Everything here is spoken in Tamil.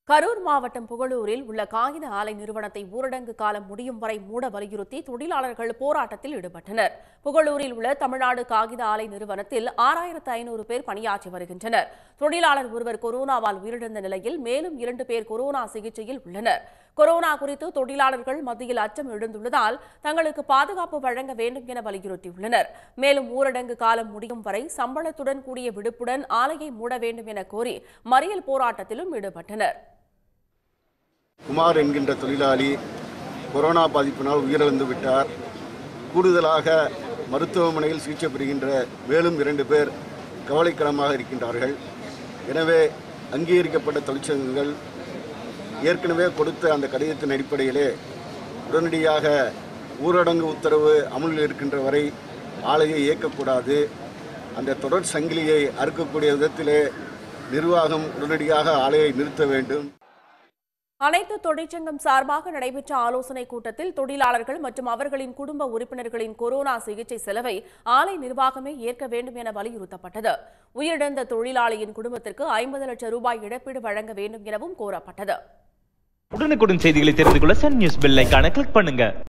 கரூர் மாவட்டம் புகழூரில் உள்ள காகித ஆலை நிறுவனத்தை ஊரடங்கு காலம் முடியும் வரை மூட வலியுறுத்தி தொழிலாளர்கள் போராட்டத்தில் ஈடுபட்டனர் புகழூரில் உள்ள தமிழ்நாடு காகித ஆலை நிறுவனத்தில் ஆறாயிரத்து ஐநூறு பேர் பணியாற்றி வருகின்றனர் தொழிலாளர் ஒருவர் கொரோனாவால் உயிரிழந்த நிலையில் மேலும் இரண்டு பேர் கொரோனா சிகிச்சையில் உள்ளனர் கொரோனா குறித்து தொழிலாளர்கள் மத்தியில் அச்சம் எழுந்துள்ளதால் தங்களுக்கு பாதுகாப்பு வழங்க வேண்டும் என வலியுறுத்தியுள்ளனர் மேலும் ஊரடங்கு காலம் முடியும் வரை சம்பளத்துடன் கூடிய விடுப்புடன் ஆலையை மூட வேண்டும் என கோரி மறியல் போராட்டத்திலும் ஈடுபட்டனர் குமார் என்கின்ற தொழிலாளி கொரோனா பாதிப்பினால் உயிரிழந்து விட்டார் கூடுதலாக மருத்துவமனையில் சிகிச்சை பெறுகின்ற மேலும் இரண்டு பேர் கவலைக்கிடமாக இருக்கின்றார்கள் எனவே அங்கீகரிக்கப்பட்ட தொழிற்சங்கங்கள் ஏற்கனவே கொடுத்த அந்த கடிதத்தின் அடிப்படையிலே உடனடியாக ஊரடங்கு உத்தரவு அமலில் இருக்கின்ற வரை ஆலையை இயக்கக்கூடாது அந்த தொடர் சங்கிலியை அறுக்கக்கூடிய விதத்திலே நிர்வாகம் உடனடியாக ஆலையை நிறுத்த வேண்டும் அனைத்து தொழிற்சங்கம் சார்பாக நடைபெற்ற ஆலோசனைக் கூட்டத்தில் தொழிலாளர்கள் மற்றும் அவர்களின் குடும்ப உறுப்பினர்களின் கொரோனா சிகிச்சை செலவை ஆலை நிர்வாகமே ஏற்க வேண்டும் என வலியுறுத்தப்பட்டது உயிரிழந்த தொழிலாளியின் குடும்பத்திற்கு ஐம்பது லட்சம் ரூபாய் இழப்பீடு வழங்க வேண்டும் எனவும் கோரப்பட்டது உடனுக்குடன் செய்திகளை தெரிந்து கொள்ள சன் நியூஸ் பெல் ஐகானை கிளிக் பண்ணுங்க